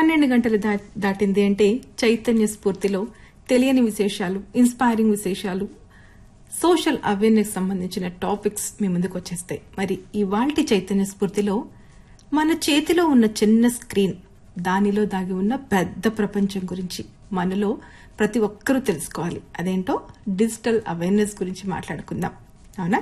పన్నెండు గంటలు దా దాటింది అంటే చైతన్య స్ఫూర్తిలో తెలియని విశేషాలు ఇన్స్పైరింగ్ విశేషాలు సోషల్ అవేర్నెస్ సంబంధించిన టాపిక్స్ మీ ముందుకు వచ్చేస్తాయి మరి ఇవాల్టి చైతన్య స్ఫూర్తిలో మన చేతిలో ఉన్న చిన్న స్క్రీన్ దానిలో దాగి ఉన్న పెద్ద ప్రపంచం గురించి మనలో ప్రతి ఒక్కరూ తెలుసుకోవాలి అదేంటో డిజిటల్ అవేర్నెస్ గురించి మాట్లాడుకుందాం అవునా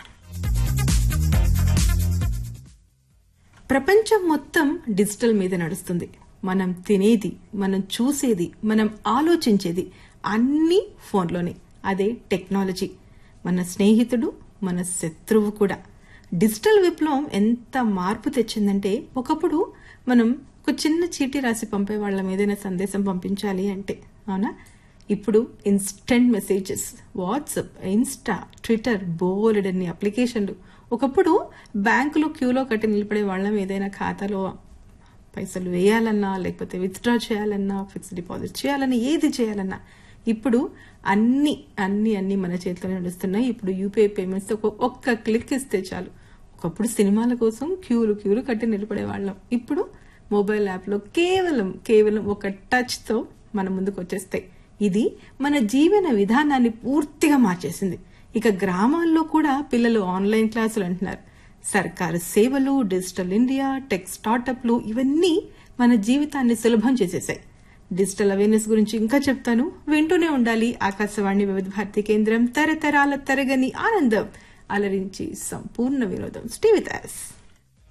ప్రపంచం మొత్తం డిజిటల్ మీద నడుస్తుంది మనం తినేది మనం చూసేది మనం ఆలోచించేది అన్నీ ఫోన్లోనే అదే టెక్నాలజీ మన స్నేహితుడు మన శత్రువు కూడా డిజిటల్ విప్లవం ఎంత మార్పు తెచ్చిందంటే ఒకప్పుడు మనం ఒక చిన్న చీటీ రాసి పంపే వాళ్ళం ఏదైనా సందేశం పంపించాలి అంటే అవునా ఇప్పుడు instant messages WhatsApp Insta Twitter బోలెడన్ని అప్లికేషన్లు ఒకప్పుడు బ్యాంకులో క్యూలో కట్టి నిలబడే వాళ్ళం ఏదైనా ఖాతాలో పైసలు వేయాలన్నా లేకపోతే విత్డ్రా చేయాలన్నా ఫిక్స్డ్ డిపాజిట్ చేయాలన్నా ఏది చేయాలన్నా ఇప్పుడు అన్ని అన్ని అన్ని మన చేతిలో నడుస్తున్నాయి ఇప్పుడు యూపీఐ పేమెంట్స్ ఒక ఒక్క క్లిక్ ఇస్తే చాలు ఒకప్పుడు సినిమాల కోసం క్యూలు క్యూలు కట్టి నిలబడే వాళ్ళం ఇప్పుడు మొబైల్ యాప్లో కేవలం కేవలం ఒక టచ్తో మన ముందుకు వచ్చేస్తాయి ఇది మన జీవన విధానాన్ని పూర్తిగా మార్చేసింది ఇక గ్రామాల్లో కూడా పిల్లలు ఆన్లైన్ క్లాసులు అంటున్నారు సర్కారు సేవలు డిజిటల్ ఇండియా టెక్ స్టార్టప్లు ఇవన్నీ మన జీవితాన్ని సులభం చేసేసాయి డిజిటల్ అవేర్నెస్ గురించి ఇంకా చెప్తాను వింటూనే ఉండాలి ఆకాశవాణి వివిధ భారతి కేంద్రం తరతరాల తరగని ఆనందం అలరించి సంపూర్ణ వినోదం స్టీ విత్ us.